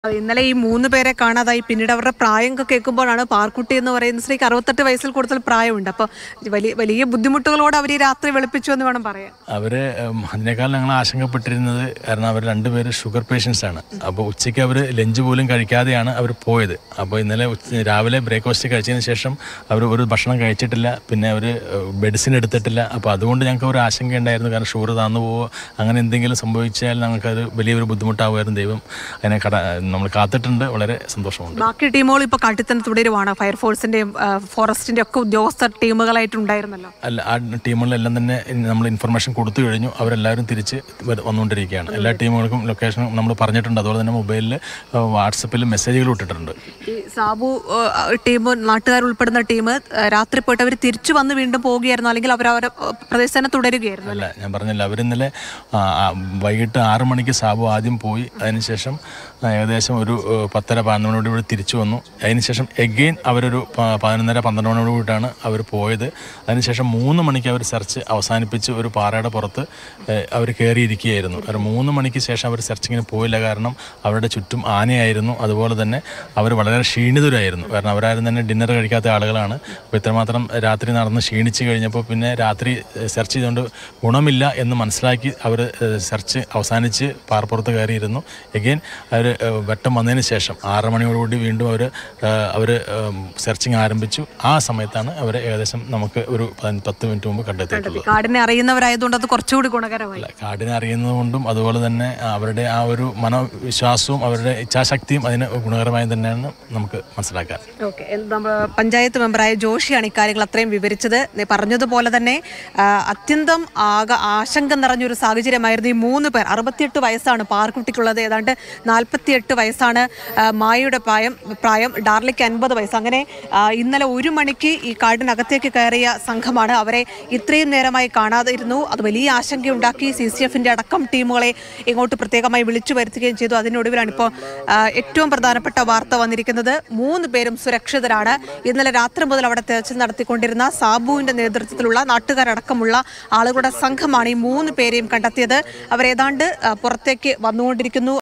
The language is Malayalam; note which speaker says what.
Speaker 1: അത് ഇന്നലെ ഈ മൂന്ന് പേരെ കാണാതായി പിന്നീട് അവരുടെ പ്രായം ഒക്കെ കേൾക്കുമ്പോഴാണ് പാർക്കുട്ടി എന്ന് പറയുന്ന സ്ത്രീക്ക് അറുപത്തെട്ട് വയസ്സിൽ കൂടുതൽ പ്രായമുണ്ട് അപ്പോൾ വലിയ വലിയ ബുദ്ധിമുട്ടുകളോട് അവർ ഈ രാത്രി വെളുപ്പിച്ചു എന്ന് വേണം പറയാൻ
Speaker 2: അവർ അതിനേക്കാൾ ഞങ്ങൾ ആശങ്കപ്പെട്ടിരുന്നത് കാരണം അവർ രണ്ടുപേര് ഷുഗർ പേഷ്യൻസ് ആണ് അപ്പോൾ ഉച്ചയ്ക്ക് അവർ ലഞ്ച് പോലും കഴിക്കാതെയാണ് അവർ പോയത് അപ്പോൾ ഇന്നലെ ഉച്ച- രാവിലെ ബ്രേക്ക്ഫാസ്റ്റ് കഴിച്ചതിന് ശേഷം അവർ ഒരു ഭക്ഷണം കഴിച്ചിട്ടില്ല പിന്നെ അവർ മെഡിസിൻ എടുത്തിട്ടില്ല അപ്പോൾ അതുകൊണ്ട് ഞങ്ങൾക്ക് ഒരു ആശങ്കയുണ്ടായിരുന്നു കാരണം ഷുഗർ താന്നു പോവോ അങ്ങനെ എന്തെങ്കിലും സംഭവിച്ചാൽ ഞങ്ങൾക്കത് വലിയൊരു ബുദ്ധിമുട്ടാവുമായിരുന്നു ദൈവം അതിനെ കട നമ്മൾ കാത്തിട്ടുണ്ട് വളരെ സന്തോഷമുണ്ട്
Speaker 1: ബാക്കി ടീമുകൾ ഇപ്പോൾ കാട്ടിൽ തന്നെ തുടരുവാണ് ഫയർഫോഴ്സിന്റെയും ഫോറസ്റ്റിന്റെ ഒക്കെ ഉദ്യോഗസ്ഥർ ടീമുകളായിട്ടുണ്ടായിരുന്നല്ലോ
Speaker 2: അല്ല ആ ടീമുകളിലെല്ലാം തന്നെ നമ്മൾ ഇൻഫർമേഷൻ കൊടുത്തു കഴിഞ്ഞു അവരെല്ലാവരും തിരിച്ച് വര- വന്നുകൊണ്ടിരിക്കുകയാണ് എല്ലാ ടീമുകൾക്കും ലൊക്കേഷൻ നമ്മൾ പറഞ്ഞിട്ടുണ്ട് അതുപോലെ തന്നെ മൊബൈലിൽ വാട്സപ്പിൽ മെസ്സേജുകൾ ഇട്ടിട്ടുണ്ട്
Speaker 1: ഈ സാബു ടീം നാട്ടുകാർ ഉൾപ്പെടുന്ന ടീം രാത്രി പോയിട്ട് അവർ തിരിച്ചു വന്ന് വീണ്ടും പോവുകയായിരുന്നു അല്ലെങ്കിൽ അവർ അവരുടെ പ്രദേശത്ത് തന്നെ തുടരുകയായിരുന്നു
Speaker 2: അല്ല ഞാൻ പറഞ്ഞില്ല അവരിന്നലെ ആ, ആ, വൈകിട്ട് ആറ് മണിക്ക് സാബു ആദ്യം പോയി അതിനുശേഷം ആ, ഏകദേശം ഒരു ഏ, പത്തര പതിനൊന്ന് മണിയോട് കൂടി തിരിച്ചു വന്നു അതിനുശേഷം എഗെയിൻ അവരൊരു പ- പതിനൊന്നര പന്ത്രണ്ട് മണിയോട് കൂടിയിട്ടാണ് അവർ പോയത് അതിനുശേഷം മൂന്ന് മണിക്ക് അവർ സെർച്ച് അവസാനിപ്പിച്ച് ഒരു പാറയുടെ പുറത്ത് അവർ കയറിയിരിക്കുകയായിരുന്നു അവർ മൂന്ന് മണിക്ക് ശേഷം അവർ സെർച്ചിങ്ങിന് പോയില്ല കാരണം അവരുടെ ചുറ്റും ആനയായിരുന്നു അതുപോലെ തന്നെ അവർ വളരെ ക്ഷീണിതരായിരുന്നു കാരണം അവരാരും തന്നെ ഡിന്നർ കഴിക്കാത്ത ആളുകളാണ് അപ്പോൾ ഇത്രമാത്രം രാത്രി നടന്ന് ക്ഷീണിച്ച് കഴിഞ്ഞപ്പോൾ പിന്നെ രാത്രി സെർച്ച് ചെയ്തുകൊണ്ട് ഗുണമില്ല എന്ന് മനസ്സിലാക്കി അവർ സെർച്ച് അവസാനിച്ച് പാറപ്പുറത്ത് കയറിയിരുന്നു എഗെയിൻ അവർ വെട്ടം വന്നതിന് ശേഷം ആറ് മണിയോടുകൂടി വീണ്ടും അവർ അവർ സെർച്ചിങ് ആരംഭിച്ചു ആ സമയത്താണ് അവർ ഏകദേശം നമുക്ക് ഒരു പതിന- പത്ത് മിനിറ്റ് മുമ്പ് കണ്ടെത്തിയിട്ടുള്ളത്
Speaker 1: കാടിനെ അറിയുന്നവരായതുകൊണ്ട് അത് കുറച്ചുകൂടി ഗുണകരമായി
Speaker 2: അല്ല കാടിനെ അറിയുന്നതുകൊണ്ടും അതുപോലെ തന്നെ അവരുടെ ആ ഒരു മനോവിശ്വാസവും അവരുടെ ഇച്ഛാശക്തിയും അതിന് ഗുണകരമായി തന്നെയാണ് നമുക്ക് മനസ്സിലാക്കാൻ
Speaker 1: ഓക്കെ നമ്മൾ പഞ്ചായത്ത് മെമ്പറായ ജോഷിയാണ് ഇക്കാര്യങ്ങൾ അത്രയും വിവരിച്ചത് നീ പറഞ്ഞതുപോലെ തന്നെ ആ, അത്യന്തം ആക ആശങ്ക നിറഞ്ഞൊരു സാഹചര്യമായിരുന്നു ഈ മൂന്ന് പേർ അറുപത്തിയെട്ട് വയസ്സാണ് പാർക്കുട്ടിക്കുള്ളത് ഏതാണ്ട് നാൽപ്പത്തിയെട്ട് വയസ്സാണ് ആ, മായയുടെ പ്രായം പ്രായം ഡാർലിക്ക് അൻപത് വയസ്സ് അങ്ങനെ ആ, ഇന്നലെ ഒരു മണിക്ക് ഈ കാടിനകത്തേക്ക് കയറിയ സംഘമാണ് അവരെ ഇത്രയും നേരമായി കാണാതെ ഇരുന്നു അത് വലിയ ആശങ്കയുണ്ടാക്കി സി സി എഫിന്റെ അടക്കം ടീമുകളെ ഇങ്ങോട്ട് പ്രത്യേകമായി വിളിച്ചു വരുത്തുകയും ചെയ്തു അതിനൊടുവിലാണ് ഇപ്പോൾ ആ, ഏറ്റവും പ്രധാനപ്പെട്ട വാർത്ത വന്നിരിക്കുന്നത് മൂന്ന് പേരും സുരക്ഷിതരാണ് ഇന്നലെ രാത്രി മുതൽ അവിടെ തെരച്ചിൽ നടത്തിക്കൊണ്ടിരുന്ന സാബുവിന്റെ നേതൃത്വത്തിലുള്ള നാട്ടുകാരടക്കമുള്ള ആളുകളുടെ സംഘമാണ് ഈ മൂന്ന് പേരെയും കണ്ടെത്തിയത് അവർ ഏതാണ്ട് ആ, പുറത്തേക്ക് വന്നുകൊണ്ടിരിക്കുന്നു